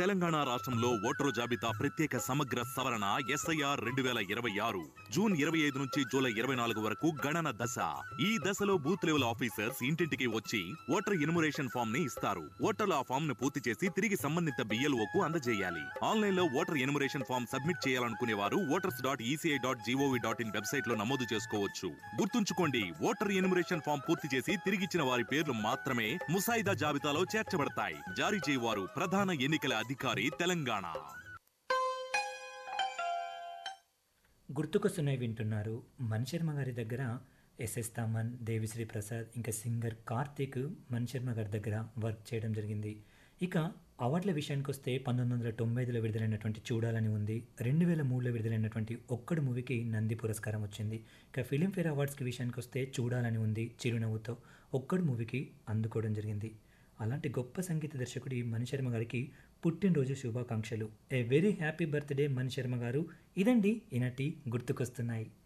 తెలంగాణ రాష్ట్రంలో ఓటరు జాబితా ప్రత్యేక సమగ్ర సవరణ ఎస్ఐఆర్ రెండు వేల ఇరవై ఆరు జూన్ ఇరవై ఐదు నుంచి జూలై ఇరవై నాలుగు వరకు గణన దశ ఈ దశలో బూత్ లెవెల్ ఆఫీసర్స్ ఇంటింటికి వచ్చి ఓటర్ ఇన్మురేషన్ ఫామ్ ని ఇస్తారు ఓటర్లు ఆ ఫామ్ ను పూర్తి చేసి తిరిగి సంబంధిత BLO కు అందజేయాలి ఆన్లైన్ లో ఓటర్ ఇన్మురేషన్ ఫామ్ సబ్మిట్ చేయాలనుకునే వారు voters dot ECI dot GOV dot in website లో నమోదు చేసుకోవచ్చు గుర్తుంచుకోండి ఓటర్ ఇన్మురేషన్ ఫామ్ పూర్తి చేసి తిరిగిచ్చిన వారి పేర్లు మాత్రమే ముసాయిదా జాబితాలో చేర్చబడతాయి జారీ చేయవారు ప్రధాన ఎన్నికల అధికారి తెలంగాణ గుర్తుకొస్తున్నాయి వింటున్నారు మణిశర్మ గారి దగ్గర ఎస్ఎస్ తమన్ దేవిశ్రీ ప్రసాద్ ఇంకా సింగర్ కార్తీక్ మణిశర్మ గారి దగ్గర వర్క్ చేయడం జరిగింది ఇక అవార్డుల విషయానికి వస్తే పంతొమ్మిది వందల తొంభై ఐదులో విడుదలైనటువంటి చూడాలని ఉంది రెండు వేల మూడులో విడుదలైనటువంటి ఒక్కడు మూవీకి నంది పురస్కారం వచ్చింది ఇక ఫిలింఫేర్ అవార్డ్స్కి విషయానికి వస్తే చూడాలని ఉంది చిరునవ్వుతో ఒక్కడు మూవీకి అందుకోవడం జరిగింది అలాంటి గొప్ప సంగీత దర్శకుడి మణిశర్మ గారికి పుట్టినరోజు శుభాకాంక్షలు a very happy birthday Manisharma గారు ఇదండి ఈనాటి గుర్తుకొస్తున్నాయి